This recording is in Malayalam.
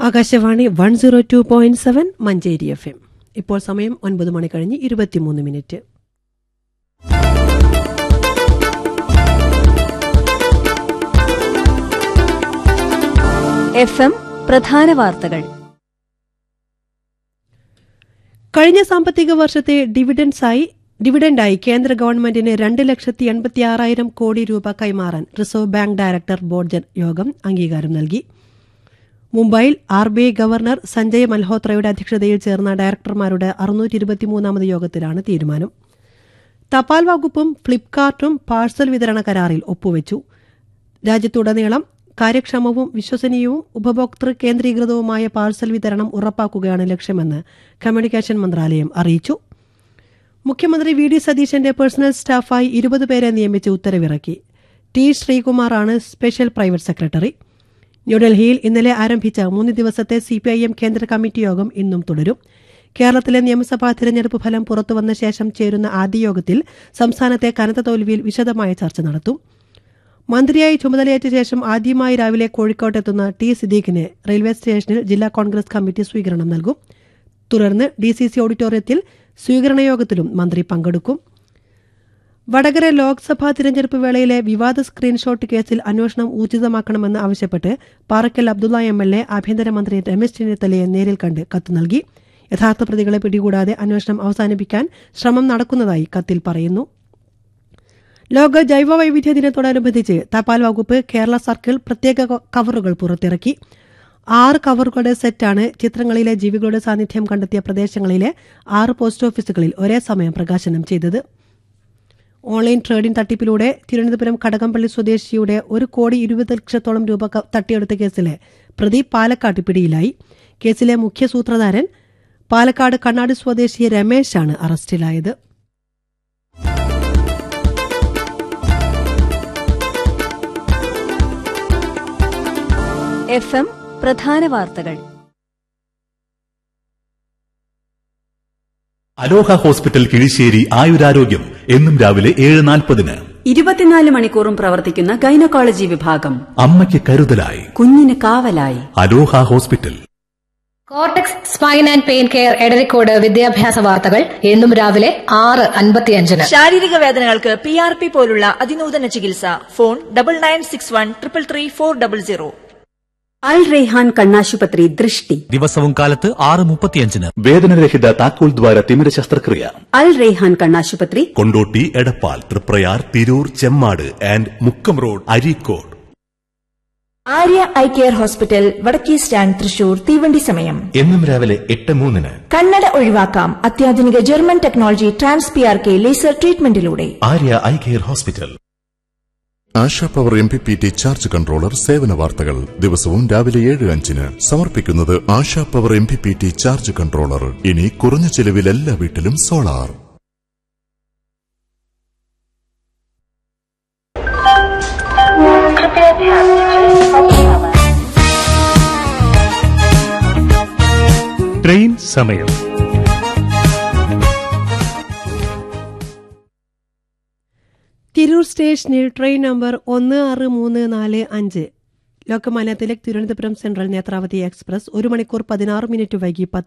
Akashvani one zero two point seven Manjeri F M ഇപ്പോൾ സമയം ഒൻപത് മണി കഴിഞ്ഞ് ഇരുപത്തിമൂന്ന് മിനിറ്റ് എഫ് എം പ്രധാന വാർത്തകൾ കഴിഞ്ഞ സാമ്പത്തിക വർഷത്തെ ഡിവിഡൻസായി ഡിവിഡൻഡായി കേന്ദ്ര ഗവൺമെന്റിന് രണ്ട് ലക്ഷത്തി എൺപത്തി ആറായിരം കോടി രൂപ കൈമാറാൻ റിസർവ് ബാങ്ക് ഡയറക്ടർ ബോർഡ് യോഗം അംഗീകാരം നൽകി മുംബൈയിൽ R B I governor Sanjay മൽഹോത്രയുടെ അധ്യക്ഷതയിൽ ചേർന്ന ഡയറക്ടർമാരുടെ അറുന്നൂറ്റി ഇരുപത്തിമൂന്നാമത് യോഗത്തിലാണ് തീരുമാനം തപാൽ വകുപ്പും ഫ്ലിപ്കാർട്ടും പാഴ്സൽ വിതരണ കരാറിൽ ഒപ്പുവെച്ചു രാജ്യത്തുടനീളം കാര്യക്ഷമവും വിശ്വസനീയവും ഉപഭോക്തൃ കേന്ദ്രീകൃതവുമായ പാഴ്സൽ വിതരണം ഉറപ്പാക്കുകയാണ് ലക്ഷ്യമെന്ന് കമ്മ്യൂണിക്കേഷൻ മന്ത്രാലയം അറിയിച്ചു മുഖ്യമന്ത്രി വി ഡി സതീശന്റെ പേഴ്സണൽ സ്റ്റാഫായി ഇരുപത് പേരെ നിയമിച്ച് ഉത്തരവിറക്കി ടി ശ്രീകുമാറാണ് സ്പെഷ്യൽ പ്രൈവറ്റ് സെക്രട്ടറി ന്യൂഡൽഹിയിൽ ഇന്നലെ ആരംഭിച്ച മൂന്ന് ദിവസത്തെ സിപിഐഎം കേന്ദ്ര കമ്മിറ്റി യോഗം ഇന്നും തുടരും കേരളത്തിലെ നിയമസഭാ തിരഞ്ഞെടുപ്പ് ഫലം പുറത്തുവന്ന ശേഷം ചേരുന്ന ആദ്യ യോഗത്തിൽ സംസ്ഥാനത്തെ കനത്ത തോൽവിയിൽ വിശദമായ ചർച്ച നടത്തും മന്ത്രിയായി ചുമതലയേറ്റ ശേഷം ആദ്യമായി രാവിലെ കോഴിക്കോട്ടെത്തുന്ന ടി സിദ്ദീഖിന് റെയിൽവേ സ്റ്റേഷനിൽ ജില്ലാ കോൺഗ്രസ് കമ്മിറ്റി സ്വീകരണം നൽകും തുടർന്ന് ഡി സി സി ഓഡിറ്റോറിയത്തിൽ സ്വീകരണ യോഗത്തിലും മന്ത്രി പങ്കെടുക്കും വടകര ലോക്സഭാ തിരഞ്ഞെടുപ്പ് വേളയിലെ വിവാദ സ്ക്രീൻഷോട്ട് കേസിൽ അന്വേഷണം ഊർജിതമാക്കണമെന്ന് ആവശ്യപ്പെട്ട് Parakkal Abdulla M L A ആഭ്യന്തരമന്ത്രി രമേശ് ചെന്നിത്തലയെ നേരിൽ കണ്ട് കത്ത് നൽകി യഥാർത്ഥ പ്രതികളെ പിടികൂടാതെ അന്വേഷണം അവസാനിപ്പിക്കാൻ ശ്രമം നടക്കുന്നതായി കത്തിൽ പറയുന്നു ലോക ജൈവ വൈവിധ്യ ദിനത്തോടനുബന്ധിച്ച് തപാൽ വകുപ്പ് കേരള സർക്കിൾ പ്രത്യേക ക- കവറുകൾ പുറത്തിറക്കി ആറ് കവറുകളുടെ സെറ്റാണ് ചിത്രങ്ങളിലെ ജീവികളുടെ സാന്നിധ്യം കണ്ടെത്തിയ പ്രദേശങ്ങളിലെ ആറ് പോസ്റ്റ് ഓഫീസുകളിൽ ഒരേ സമയം പ്രകാശനം ചെയ്തത് ഓൺലൈൻ ട്രേഡിംഗ് തട്ടിപ്പിലൂടെ തിരുവനന്തപുരം കടകംപള്ളി സ്വദേശിയുടെ ഒരു കോടി ഇരുപത് ലക്ഷത്തോളം രൂപ ക- തട്ടിയെടുത്ത കേസിലെ പ്രതി പാലക്കാട്ട് പിടിയിലായി കേസിലെ മുഖ്യ സൂത്രധാരൻ പാലക്കാട് കണ്ണാടി സ്വദേശി രമേശാണ് അറസ്റ്റിലായത് എഫ് എം പ്രധാന വാർത്തകൾ അലോഹ ഹോസ്പിറ്റൽ കിഴിശ്ശേരി ആയുരാരോഗ്യം എന്നും രാവിലെ ഏഴ് നാൽപ്പതിന് ഇരുപത്തിനാല് മണിക്കൂറും പ്രവർത്തിക്കുന്ന ഗൈനക്കോളജി വിഭാഗം അമ്മയ്ക്ക് കരുതലായി കുഞ്ഞിന് കാവലായി Aloha hospital cortex spine and pain care Edarikode വിദ്യാഭ്യാസ വാർത്തകൾ എന്നും രാവിലെ ആറ് അൻപത്തിയഞ്ചിന് ശാരീരിക വേദനകൾക്ക് പി ആർ പി പോലുള്ള അതിനൂതന ചികിത്സ phone double nine six one triple three four double zero Al Raihan കണ്ണാശുപത്രി ദൃഷ്ടി ദിവസവും കാലത്ത് ആറ് മുപ്പത്തിയഞ്ചിന് വേദനരഹിത താക്കോൽ ദ്വാര തിമിര ശസ്ത്രക്രിയ അൽ റെയ്ഹാൻ കണ്ണാശുപത്രി Kondotty Edappal Triprayar Tirur Chemmad and Mukkam road Areekode Arya eye care hospital വടക്കേ സ്റ്റാൻഡ് തൃശൂർ തീവണ്ടി സമയം എന്നും രാവിലെ എട്ട് മൂന്നിന് കണ്ണട ഒഴിവാക്കാം അത്യാധുനിക German technology trans P R K laser ട്രീറ്റ്മെന്റിലൂടെ Arya eye care hospital Asha power M P P T charge controller സേവന വാർത്തകൾ ദിവസവും രാവിലെ ഏഴ് അഞ്ചിന് സമർപ്പിക്കുന്നത് Asha power M P P T charge controller ഇനി കുറഞ്ഞ ചെലവിൽ എല്ലാ വീട്ടിലും സോളാർ ട്രെയിൻ സമയം തിരൂർ സ്റ്റേഷനിൽ ട്രെയിൻ നമ്പർ ഒന്ന് ആറ് മൂന്ന് നാല് അഞ്ച് ലോകമാന്യ തിലക് തിരുവനന്തപുരം സെൻട്രൽ നേത്രാവതി എക്സ്പ്രസ് ഒരു മണിക്കൂർ പതിനാറ് മിനിറ്റ് വൈകി പത്ത്